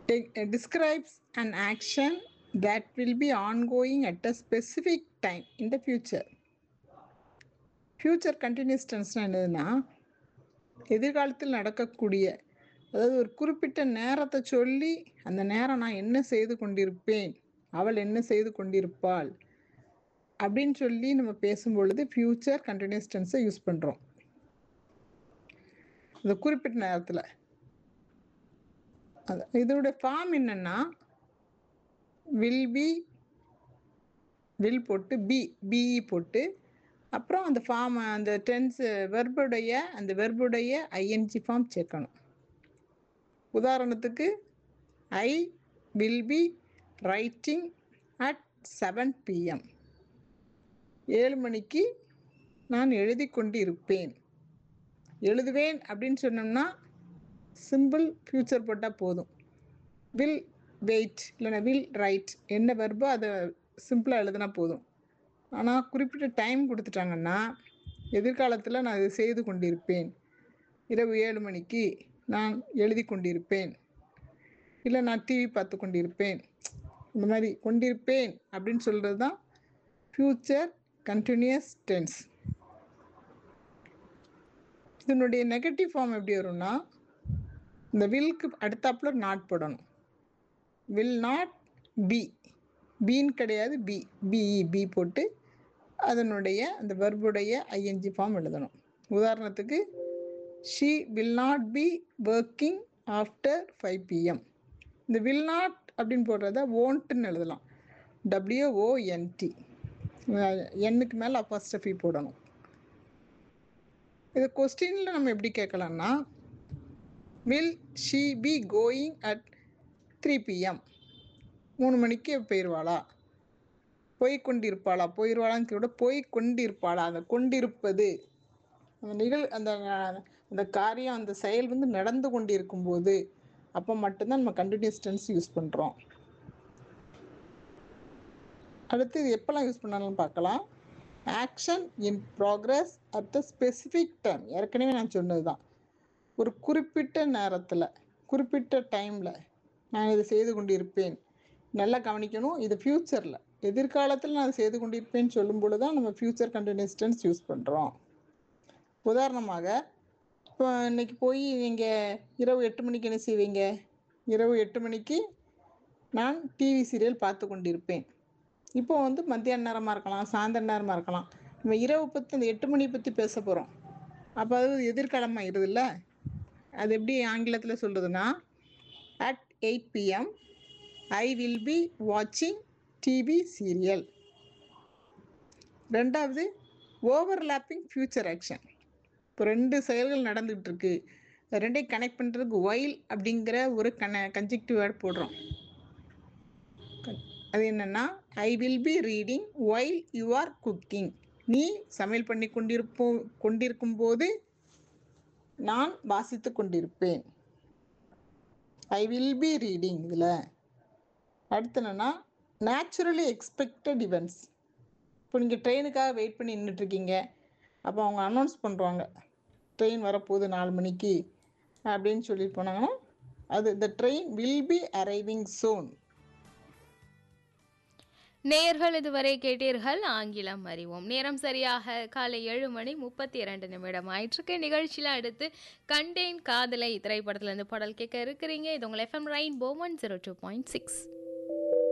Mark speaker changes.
Speaker 1: describes an action that will be ongoing at a specific time in the future. Future continuous டென்ஸ்னால் என்னதுன்னா எதிர்காலத்தில் நடக்கக்கூடிய அதாவது ஒரு குறிப்பிட்ட நேரத்தை சொல்லி அந்த நேரம் நான் என்ன செய்து கொண்டிருப்பேன் அவள் என்ன செய்து கொண்டிருப்பாள் அப்படின்னு சொல்லி நம்ம பேசும்பொழுது ஃப்யூச்சர் கண்டினியூஸ் டென்ஸை யூஸ் பண்ணுறோம் அந்த குறிப்பிட்ட நேரத்தில் அது இதோட ஃபார்ம் என்னன்னா வில் பி வில் போட்டு பி பிஇ போட்டு அப்புறம் அந்த ஃபார்ம் அந்த டென்ஸ் வெர்புடைய அந்த வெர்புடைய ஐஎன்ஜி ஃபார்ம் சேர்க்கணும் உதாரணத்துக்கு I will be writing at seven PM ஏழு மணிக்கு நான் எழுதி கொண்டு இருப்பேன் எழுதுவேன் அப்படின்னு சொன்னோம்னா சிம்பிள் ஃப்யூச்சர் போட்டால் போதும் வில் வெயிட் இல்லைன்னா வில் ரைட் என்ன வெர்போ அதை சிம்பிளாக எழுதினா போதும் ஆனால் குறிப்பிட்ட டைம் கொடுத்துட்டாங்கன்னா எதிர்காலத்தில் நான் இதை செய்து கொண்டிருப்பேன் இரவு ஏழு மணிக்கு நான் எழுதி கொண்டிருப்பேன் இல்லை நான் டிவி பார்த்து கொண்டிருப்பேன் இந்த மாதிரி கொண்டிருப்பேன் அப்படின்னு சொல்கிறது தான் ஃப்யூச்சர் கண்டினியூஸ் டென்ஸ் இதனுடைய நெகட்டிவ் ஃபார்ம் எப்படி வரும்னா இந்த வில்க்கு அடுத்தாப்புல நாட் போடணும் வில் நாட் பி பீன் கிடையாது பி பிஇ பி போட்டு அதனுடைய அந்த வெர்புடைய ஐஎன்ஜி ஃபார்ம் எழுதணும் உதாரணத்துக்கு she will not be working after five PM இந்த வில் நாட் அப்படின்னு போடுறத ஓன்ட்டுன்னு எழுதலாம் டபிள்யூஓஎன்டி எண்ணுக்கு மேலே அப்போஸ்டஃபி போடணும் இது கொஸ்டினில் நம்ம எப்படி கேட்கலாம்னா will she be going at three PM மூணு மணிக்கு போயிடுவாளா போய் கொண்டிருப்பாளா போயிடுவாளான்னு கூட போய் கொண்டிருப்பாளா அந்த கொண்டிருப்பது அந்த நிகழ் அந்த அந்த காரியம் அந்த செயல் வந்து நடந்து கொண்டிருக்கும் போது அப்போ மட்டும்தான் நம்ம கண்டினியூஸ் டென்ஸ் யூஸ் பண்ணுறோம் அடுத்து இது எப்போல்லாம் யூஸ் பண்ணாலும் பார்க்கலாம் action in progress at the specific time ஏற்கனவே நான் சொன்னது தான் ஒரு குறிப்பிட்ட நேரத்தில் குறிப்பிட்ட டைமில் நான் இதை செய்து கொண்டிருப்பேன் நல்லா கவனிக்கணும் இது ஃப்யூச்சரில் எதிர்காலத்தில் நான் செய்து கொண்டிருப்பேன்னு சொல்லும் பொழுது தான் நம்ம ஃப்யூச்சர் கண்டினியூஸ் டென்ஸ் யூஸ் பண்ணுறோம் உதாரணமாக இப்போ இன்னைக்கு போய் நீங்கள் இரவு எட்டு மணிக்கு என்ன செய்வீங்க இரவு எட்டு மணிக்கு நான் டிவி சீரியல் பார்த்து கொண்டிருப்பேன் இப்போ வந்து மத்தியான நேரமாக இருக்கலாம் சாயந்தர நேரமாக இருக்கலாம் நம்ம இரவு பற்றி அந்த எட்டு மணி பற்றி பேச போகிறோம் அப்போ அது எதிர்காலமாக இருதுல்ல அது எப்படி ஆங்கிலத்தில் சொல்கிறதுனா at eight PM I will be வாட்சிங் டிவி சீரியல் ரெண்டாவது ஓவர்லாப்பிங் ஃப்யூச்சர் ஆக்ஷன் இப்போ ரெண்டு செயல்கள் நடந்துகிட்டு இருக்கு ரெண்டையும் கனெக்ட் பண்ணுறதுக்கு ஒயில் அப்படிங்கிற ஒரு கன கன்ஜெக்டிவ் வேர்ட் போடுறோம் அது என்னென்னா I will be reading while you are cooking நீ சமையல் பண்ணி கொண்டிருப்போ கொண்டிருக்கும் போது நான் வாசித்து கொண்டிருப்பேன் ஐ வில் பி ரீடிங் இதில் அடுத்து என்னென்னா நேச்சுரலி எக்ஸ்பெக்டட் இவெண்ட்ஸ் இப்போ நீங்கள் ட்ரெயினுக்காக வெயிட் பண்ணி நின்றுட்டுருக்கீங்க அப்போ அவங்க அனௌன்ஸ் பண்ணுறாங்க ட்ரெயின் வரப்போகுது நாலு மணிக்கு அப்படின்னு சொல்லிட்டு போனாங்கன்னா அது the train will be arriving soon
Speaker 2: நேயர்கள் இதுவரை கேட்டீர்கள் ஆங்கிலம் அறிவோம் நேரம் சரியாக காலை ஏழு மணி முப்பத்தி இரண்டு நிமிடம் ஆயிற்றுக்கு நிகழ்ச்சியில் அடுத்து கண்டேன் காதலை திரைப்படத்துல இருந்து பாடல் கேட்க இருக்கிறீங்க இது உங்கள் FM rainbow zero two point six